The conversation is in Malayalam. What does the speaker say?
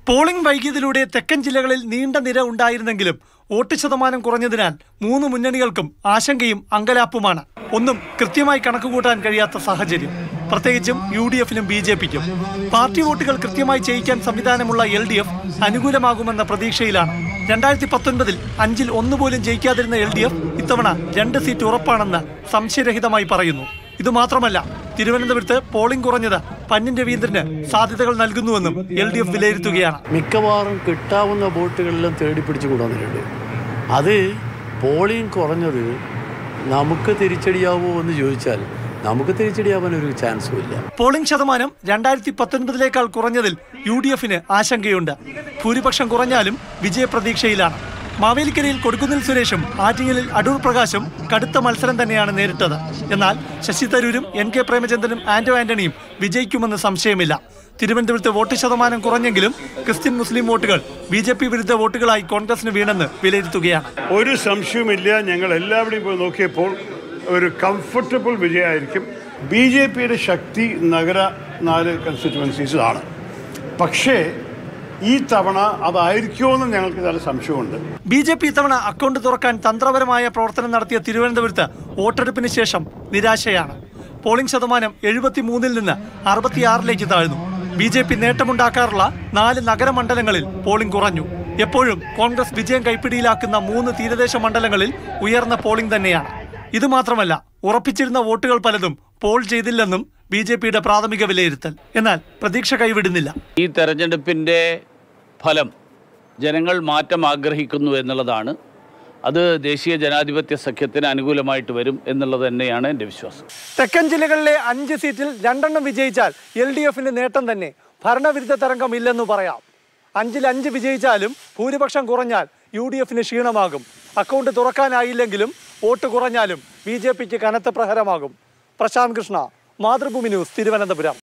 പോളിംഗ് വൈകിയതിലൂടെ തെക്കൻ ജില്ലകളിൽ നീണ്ട നിര ഉണ്ടായിരുന്നെങ്കിലും വോട്ട് ശതമാനം കുറഞ്ഞതിനാൽ മൂന്ന് മുന്നണികൾക്കും ആശങ്കയും അങ്കലാപ്പുമാണ് ഒന്നും കൃത്യമായി കണക്കുകൂട്ടാൻ കഴിയാത്ത സാഹചര്യം പ്രത്യേകിച്ചും യു ഡി എഫിനും ബി ജെ പിക്കും പാർട്ടി വോട്ടുകൾ കൃത്യമായി ചെയ്യിക്കാൻ സംവിധാനമുള്ള എൽ ഡി എഫ് അനുകൂലമാകുമെന്ന പ്രതീക്ഷയിലാണ് രണ്ടായിരത്തി പത്തൊൻപതിൽ അഞ്ചിൽ ഒന്നുപോലും ജയിക്കാതിരുന്ന എൽ ഡി എഫ് ഇത്തവണ രണ്ട് സീറ്റ് ഉറപ്പാണെന്ന് സംശയരഹിതമായി പറയുന്നു ഇതുമാത്രമല്ല തിരുവനന്തപുരത്ത് പോളിംഗ് കുറഞ്ഞത് പന്നിൻ രവീന്ദ്രന് സാധ്യതകൾ നൽകുന്നുവെന്നും എൽ ഡി എഫ് വിലയിരുത്തുകയാണ് മിക്കവാറും കിട്ടാവുന്ന വോട്ടുകളെല്ലാം തേടി പിടിച്ച് കൊണ്ടുവന്നിട്ടുണ്ട് അത് പോളിംഗ് കുറഞ്ഞത് നമുക്ക് തിരിച്ചടിയാവോ എന്ന് ചോദിച്ചാൽ നമുക്ക് തിരിച്ചടിയാവാൻ ഒരു ചാൻസും ഇല്ല പോളിംഗ് ശതമാനം രണ്ടായിരത്തി പത്തൊൻപതിലേക്കാൾ കുറഞ്ഞതിൽ യു ഡി എഫിന് ആശങ്കയുണ്ട് ഭൂരിപക്ഷം കുറഞ്ഞാലും വിജയപ്രതീക്ഷയിലാണ് മാവേലിക്കരയിൽ കൊടുക്കുന്നിൽ സുരേഷും ആറ്റിങ്ങലിൽ അടൂർ പ്രകാശും കടുത്ത മത്സരം തന്നെയാണ് നേരിട്ടത് എന്നാൽ ശശി തരൂരും എൻ കെ പ്രേമചന്ദ്രനും ആന്റോ ആന്റണിയും വിജയിക്കുമെന്ന് സംശയമില്ല തിരുവനന്തപുരത്ത് വോട്ട് ശതമാനം കുറഞ്ഞെങ്കിലും ക്രിസ്ത്യൻ മുസ്ലിം വോട്ടുകൾ ബി ജെ പി വിരുദ്ധ വോട്ടുകളായി കോൺഗ്രസിന് വീണെന്ന് വിലയിരുത്തുകയാണ് ഒരു സംശയവുമില്ല ഞങ്ങൾ എല്ലാവരുടെയും പോയി നോക്കിയപ്പോൾ ഒരു കംഫർട്ടബിൾ വിജയമായിരിക്കും ബി ജെ പിയുടെ ശക്തി നഗര നാല് കൺസ്റ്റിറ്റ്യുവൻസീസിലാണ് പക്ഷേ ഈ തവണ അതായിരിക്കുമോ എന്ന് ഞങ്ങൾക്ക് നല്ല സംശയമുണ്ട് ബി ജെ പി ഇത്തവണ അക്കൗണ്ട് തുറക്കാൻ തന്ത്രപരമായ പ്രവർത്തനം നടത്തിയ തിരുവനന്തപുരത്ത് വോട്ടെടുപ്പിന് ശേഷം നിരാശയാണ് പോളിംഗ് ശതമാനം എഴുപത്തിമൂന്നിൽ നിന്ന് അറുപത്തിയാറിലേക്ക് താഴ്ന്നു ബി ജെ പി നേട്ടമുണ്ടാക്കാറുള്ള നാല് നഗരമണ്ഡലങ്ങളിൽ പോളിംഗ് കുറഞ്ഞു എപ്പോഴും കോൺഗ്രസ് വിജയം കൈപ്പിടിയിലാക്കുന്ന മൂന്ന് തീരദേശ മണ്ഡലങ്ങളിൽ ഉയർന്ന പോളിംഗ് തന്നെയാണ് ഇതുമാത്രമല്ല ഉറപ്പിച്ചിരുന്ന വോട്ടുകൾ പലതും പോൾ ചെയ്തില്ലെന്നും ബി ജെ പിയുടെ പ്രാഥമിക വിലയിരുത്തൽ എന്നാൽ പ്രതീക്ഷ കൈവിടുന്നില്ല ഈ തെരഞ്ഞെടുപ്പിൻ്റെ ഫലം ജനങ്ങൾ മാറ്റം ആഗ്രഹിക്കുന്നു എന്നുള്ളതാണ് അത് ദേശീയ ജനാധിപത്യ സഖ്യത്തിന് അനുകൂലമായിട്ട് വരും എന്നുള്ളത് തന്നെയാണ് എൻ്റെ വിശ്വാസം തെക്കൻ ജില്ലകളിലെ അഞ്ച് സീറ്റിൽ രണ്ടെണ്ണം വിജയിച്ചാൽ എൽ ഡി എഫിന്റെ നേട്ടം തന്നെ ഭരണവിരുദ്ധ തരംഗം ഇല്ലെന്ന് പറയാം അഞ്ചിൽ അഞ്ച് വിജയിച്ചാലും ഭൂരിപക്ഷം കുറഞ്ഞാൽ യു ഡി എഫിന് ക്ഷീണമാകും അക്കൗണ്ട് തുറക്കാനായില്ലെങ്കിലും വോട്ട് കുറഞ്ഞാലും ബി ജെ പിക്ക് കനത്ത പ്രഹരമാകും പ്രശാന്ത് കൃഷ്ണ മാതൃഭൂമി ന്യൂസ് തിരുവനന്തപുരം